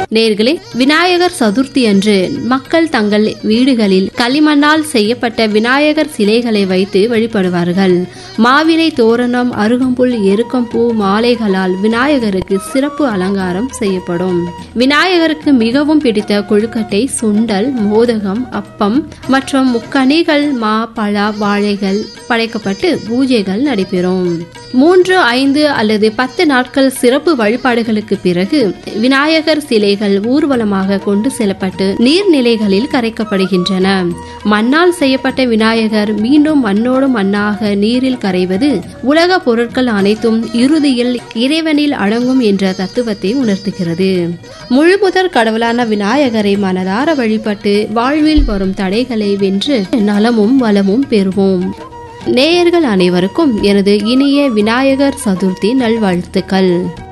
நேர்களே விநாயகர் சதுர்த்தி அன்று மக்கள் தங்கள் வீடுகளில் களிமண்ணால் செய்யப்பட்ட விநாயகர் சிலைகளை வைத்து வழிபடுவார்கள் மாவிலை தோரணம் அருகம்புல் எருக்கம்பூ மாலைகளால் விநாயகருக்கு சிறப்பு அலங்காரம் செய்யப்படும் விநாயகருக்கு மிகவும் பிடித்த கொழுக்கட்டை சுண்டல் மோதகம் அப்பம் மற்றும் முக்கணிகள் மா பழ வாழைகள் படைக்கப்பட்டு பூஜைகள் நடைபெறும் மூன்று ஐந்து அல்லது பத்து நாட்கள் சிறப்பு வழிபாடுகளுக்கு பிறகு விநாயகர் சிலைகள் ஊர்வலமாக கொண்டு செல்லப்பட்டு நீர்நிலைகளில் கரைக்கப்படுகின்றன மண்ணால் செய்யப்பட்ட விநாயகர் மீண்டும் மண்ணோடு மண்ணாக நீரில் கரைவது உலக பொருட்கள் அனைத்தும் இறுதியில் இறைவனில் அடங்கும் என்ற தத்துவத்தை உணர்த்துகிறது முழுமுதற் கடவுளான விநாயகரை மனதார வழிபட்டு வாழ்வில் வரும் தடைகளை வென்று நலமும் வளமும் பெறுவோம் நேயர்கள் அனைவருக்கும் எனது இனிய விநாயகர் சதுர்த்தி நல்வாழ்த்துக்கள்